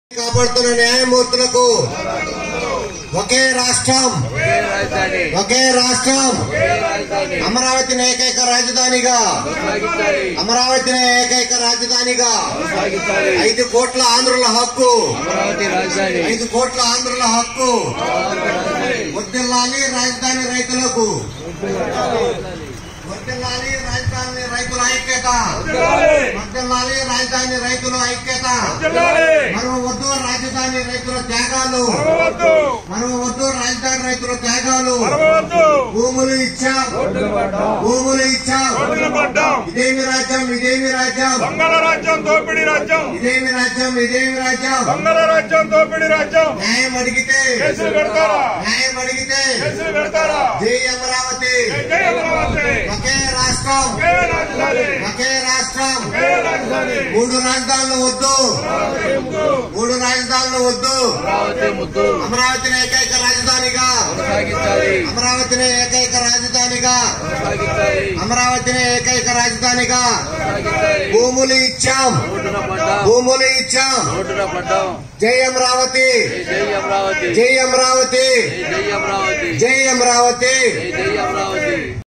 కాపాడుతున్న న్యాయమూర్తులకు ఒకే రాష్ట్రం ఒకే రాజధాని ఒకే రాష్ట్రం ఒకే రాజధాని అమరావతిని ఏకైక రాజధానిగా సాగించాలి అమరావతిని ఏకైక రాజధానిగా సాగించాలి ఐదు కోట్ల ఆంధ్రుల హక్కు అమరావతి రాజధాని ఐదు కోట్ల ఆంధ్రుల హక్కు వర్దిల్లాలి రాజధాని రైతులకు వర్దిల్లాలి రాజధాని రైతుల ఐక్యత వర్దిల్లాలి రాజధాని రైతుల ఐక్యత మనం వద్దు రాజధాని రైతుల త్యాగాలు మనం వద్దు రాజధాని రైతుల త్యాగాలు భూములు ఇచ్చాం భూములు ఇచ్చాం ఇదేమి రాజ్యం ఇదేమి రాజ్యం దొంగల రాజ్యం దోపిడీ రాజ్యం ఇదేమి రాజ్యం ఇదేమి రాజ్యం దొంగల రాజ్యం దోపిడీ రాజ్యం న్యాయం అడిగితే కేసులు పెడతారా న్యాయం అడిగితే కేసులు పెడతారా జై అమరావతి జై అమరావతి ఒకే రాష్ట్రం ఒకే రాజధాని ఒకే రాష్ట్రం ఒకే రాజధాని మూడు రాజధానులు వద్దు మూడు రాజధానులు వద్దు అమరావతి ముద్దు అమరావతిని ఏకైక రాజధానిగా సాగించాలి అమరావతిని ఏకైక రాజధానిగా సాగించాలి అమరావతిని ఏకైక రాజధానిగా సాగించాలి భూములు ఇచ్చాం రోడ్డున పడ్డాం భూములు ఇచ్చాం రోడ్డున పడ్డాం జై అమరావతి జై అమరావతి జై అమరావతి జై అమరావతి జై అమరావతి జై అమరావతి